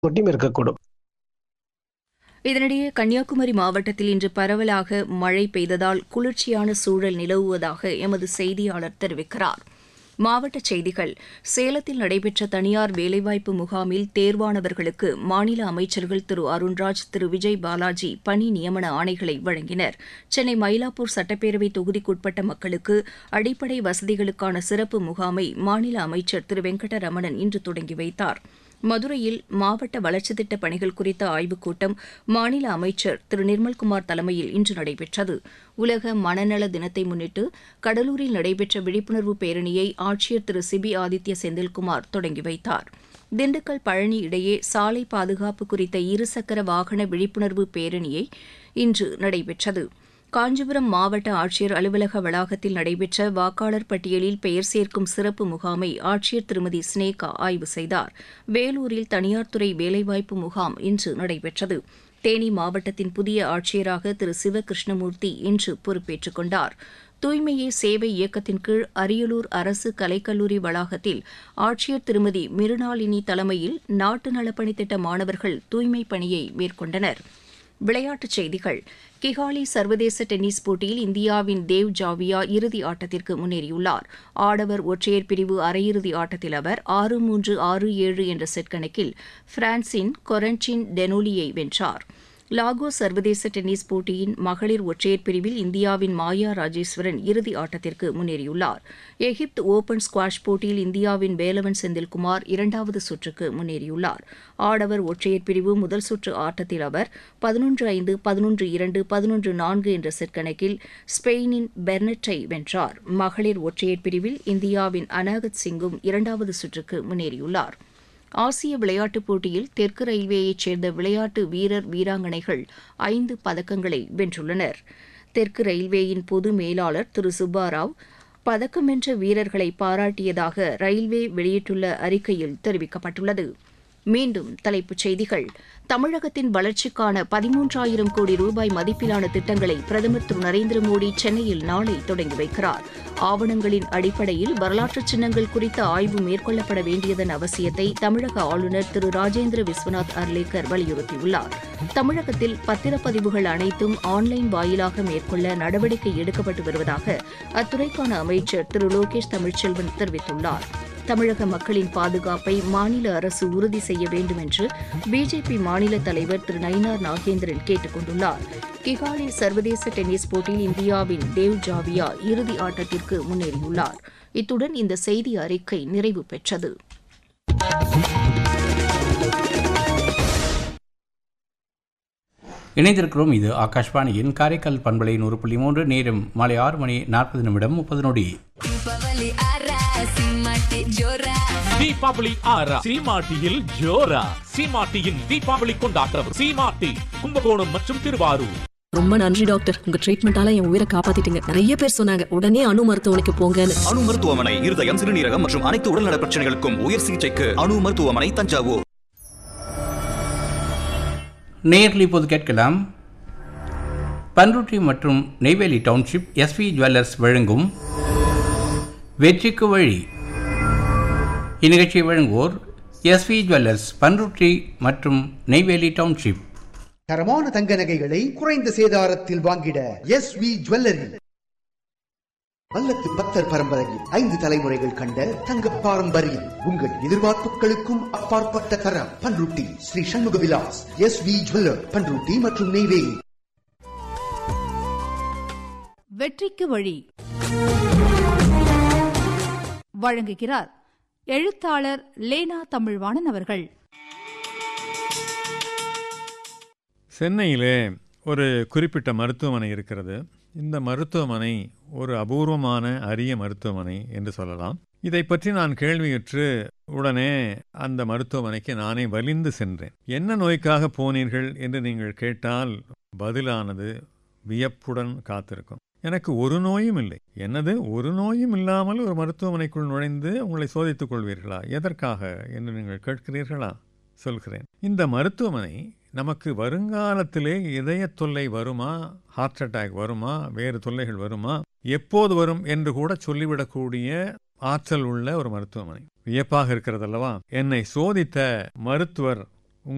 கொட்டியும் இருக்கக்கூடும் இதனிடையே கன்னியாகுமரி மாவட்டத்தில் இன்று பரவலாக மழை பெய்ததால் குளிர்ச்சியான சூழல் நிலவுவதாக எமது செய்தியாளர் தெரிவிக்கிறார் மாவட்டச் செய்திகள் சேலத்தில் நடைபெற்ற தனியார் வேலைவாய்ப்பு முகாமில் தேர்வானவர்களுக்கு மாநில அமைச்சர்கள் திரு அருண்ராஜ் திரு விஜய் பாலாஜி பணி நியமன ஆணைகளை வழங்கினர் சென்னை மயிலாப்பூர் சட்டப்பேரவை தொகுதிக்குட்பட்ட மக்களுக்கு அடிப்படை வசதிகளுக்கான சிறப்பு முகாமை மாநில அமைச்சர் திரு வெங்கடரமணன் இன்று தொடங்கி வைத்தார் மதுரையில் மாவட்ட வளர்ச்சித் திட்டப் பணிகள் குறித்த ஆய்வுக் கூட்டம் மாநில அமைச்சர் திரு நிர்மல்குமார் தலைமையில் இன்று நடைபெற்றது உலக மனநல தினத்தை முன்னிட்டு கடலூரில் நடைபெற்ற விழிப்புணர்வு பேரணியை ஆட்சியர் திரு சிபி ஆதித்ய செந்தில்குமார் தொடங்கி வைத்தார் திண்டுக்கல் பழனி இடையே சாலை பாதுகாப்பு குறித்த இருசக்கர வாகன விழிப்புணர்வு பேரணியை இன்று நடைபெற்றது காஞ்சிபுரம் மாவட்ட ஆட்சியர் அலுவலக வளாகத்தில் நடைபெற்ற வாக்காளர் பட்டியலில் பெயர் சேர்க்கும் சிறப்பு முகாமை ஆட்சியர் திருமதி ஸ்னேகா ஆய்வு செய்தார் வேலூரில் தனியார் துறை வேலைவாய்ப்பு முகாம் இன்று நடைபெற்றது தேனி மாவட்டத்தின் புதிய ஆட்சியராக திரு சிவகிருஷ்ணமூர்த்தி இன்று பொறுப்பேற்றுக் கொண்டார் தூய்மையே சேவை இயக்கத்தின் கீழ் அரியலூர் அரசு கலைக்கல்லூரி வளாகத்தில் ஆட்சியர் திருமதி மிருணாளினி தலைமையில் நாட்டு நலப்பணி திட்ட மாணவர்கள் தூய்மைப் பணியை மேற்கொண்டனர் விளையாட்டுச் செய்திகள் கிகாலி சர்வதேச டென்னிஸ் போட்டியில் இந்தியாவின் தேவ் ஜாவியா இறுதி ஆட்டத்திற்கு முன்னேறியுள்ளார் ஆடவர் ஒற்றையர் பிரிவு அரையிறுதி ஆட்டத்தில் அவர் ஆறு மூன்று ஆறு ஏழு என்ற செட் கணக்கில் பிரான்சின் கொரன்டின் டெனோலியை வென்றார் லாகோ சர்வதேச டென்னிஸ் போட்டியின் மகளிர் ஒற்றையர் பிரிவில் இந்தியாவின் மாயா ராஜேஸ்வரன் இறுதி ஆட்டத்திற்கு முன்னேறியுள்ளார் எகிப்து ஓபன் ஸ்குவாஷ் போட்டியில் இந்தியாவின் வேலவன் செந்தில்குமார் இரண்டாவது சுற்றுக்கு முன்னேறியுள்ளார் ஆடவர் ஒற்றையர் பிரிவு முதல் சுற்று ஆட்டத்தில் அவர் பதினொன்று ஐந்து பதினொன்று இரண்டு பதினொன்று நான்கு என்ற செட் கணக்கில் ஸ்பெயினின் பெர்னட்டை வென்றார் மகளிர் ஒற்றையர் பிரிவில் இந்தியாவின் அனாகத் சிங்கும் இரண்டாவது சுற்றுக்கு முன்னேறியுள்ளார் ஆசிய விளையாட்டுப் போட்டியில் தெற்கு ரயில்வேயைச் சேர்ந்த விளையாட்டு வீரர் வீராங்கனைகள் ஐந்து பதக்கங்களை வென்றுள்ளனர் தெற்கு ரயில்வேயின் பொது மேலாளர் திரு சுப்பாராவ் பதக்கம் வென்ற வீரர்களை பாராட்டியதாக ரயில்வே வெளியிட்டுள்ள அறிக்கையில் தெரிவிக்கப்பட்டுள்ளது மீண்டும் தலைப்புச் செய்திகள் தமிழகத்தின் வளர்ச்சிக்கான பதிமூன்றாயிரம் கோடி ரூபாய் மதிப்பிலான திட்டங்களை பிரதமர் திரு நரேந்திர மோடி சென்னையில் நாளை தொடங்கி வைக்கிறார் ஆவணங்களின் அடிப்படையில் வரலாற்று சின்னங்கள் குறித்த ஆய்வு மேற்கொள்ளப்பட வேண்டியதன் அவசியத்தை தமிழக ஆளுநர் திரு ராஜேந்திர விஸ்வநாத் அர்லேக்கர் வலியுறுத்தியுள்ளார் தமிழகத்தில் பத்திரப்பதிவுகள் அனைத்தும் ஆன்லைன் வாயிலாக மேற்கொள்ள நடவடிக்கை எடுக்கப்பட்டு வருவதாக அத்துறைக்கான அமைச்சர் திரு லோகேஷ் தமிழ்ச்செல்வன் தெரிவித்துள்ளார் தமிழக மக்களின் பாதுகாப்பை மாநில அரசு உறுதி செய்ய வேண்டும் என்று பிஜேபி மாநில தலைவர் திரு நயினார் நாகேந்திரன் கேட்டுக் கொண்டுள்ளார் கிகாலி சர்வதேச டென்னிஸ் போட்டியில் இந்தியாவின் தேவ் ஜாவியா இறுதி ஆட்டத்திற்கு முன்னேறியுள்ளார் இத்துடன் இந்த செய்தி அறிக்கை நிறைவு பெற்றது இணைந்திருக்கிறோம் இது ஆகாஷ்வாணியின் காரைக்கால் பண்பலை நூறு புள்ளி மூன்று நேரம் மாலை ஆறு மணி நாற்பது நிமிடம் முப்பது நொடி ದೀಪಾವಳಿ ಆರ ಸಿಂಹಕ್ಕೆ ಜೋರ தீபாவளி ஆறா சீமாட்டியில் ஜோரா சீமாட்டியின் தீபாவளி கொண்டாட்டம் சீமாட்டி கும்பகோணம் மற்றும் திருவாரூர் ரொம்ப நன்றி டாக்டர் உங்க ட்ரீட்மெண்டால என் உயிரை காப்பாத்திட்டீங்க நிறைய பேர் சொன்னாங்க உடனே அணு மருத்துவமனைக்கு போங்கன்னு அணு மருத்துவமனை இருதயம் சிறுநீரகம் மற்றும் அனைத்து உடல்நல பிரச்சனைகளுக்கும் உயர் சிகிச்சைக்கு அணு மருத்துவமனை தஞ்சாவூர் நேரில் இப்போது கேட்கலாம் பன்ருட்டி மற்றும் நெய்வேலி டவுன்ஷிப் எஸ்வி ஜுவல்லர்ஸ் வழங்கும் வெற்றிக்கு வழி இந்நிகழ்ச்சியை வழங்குவோர் எஸ்வி ஜுவல்லர்ஸ் பன்ருட்டி மற்றும் நெய்வேலி டவுன்ஷிப் தரமான தங்க நகைகளை குறைந்த சேதாரத்தில் வாங்கிட எஸ் வி ஜுவல்லரி வல்லத்து பத்தர் பரம்பரையில் ஐந்து தலைமுறைகள் கண்ட தங்க பாரம்பரியம் உங்கள் எதிர்பார்ப்புகளுக்கும் அப்பாற்பட்ட தரம் Panruti Sri Shanmuga Vilas S V jeweller Panruti மற்றும் நெய்வேலி வெற்றிக்கு வழி வழங்குகிறார் எழுத்தாளர் லேனா தமிழ்வாணன் அவர்கள் சென்னையிலே ஒரு குறிப்பிட்ட மருத்துவமனை இருக்கிறது இந்த மருத்துவமனை ஒரு அபூர்வமான அரிய மருத்துவமனை என்று சொல்லலாம் இதை பற்றி நான் கேள்வியுற்று உடனே அந்த மருத்துவமனைக்கு நானே வலிந்து சென்றேன் என்ன நோய்க்காக போனீர்கள் என்று நீங்கள் கேட்டால் பதிலானது வியப்புடன் காத்திருக்கும் எனக்கு ஒரு நோயும் இல்லை என்னது ஒரு நோயும் இல்லாமல் ஒரு மருத்துவமனைக்குள் நுழைந்து உங்களை சோதித்துக் கொள்வீர்களா எதற்காக என்று நீங்கள் கேட்கிறீர்களா சொல்கிறேன் இந்த மருத்துவமனை நமக்கு வருங்காலத்திலே இதய தொல்லை வருமா ஹார்ட் அட்டாக் வருமா வேறு தொல்லைகள் வருமா எப்போது வரும் என்று கூட சொல்லிவிடக்கூடிய ஆற்றல் உள்ள ஒரு மருத்துவமனை வியப்பாக இருக்கிறதல்லவா என்னை சோதித்த மருத்துவர்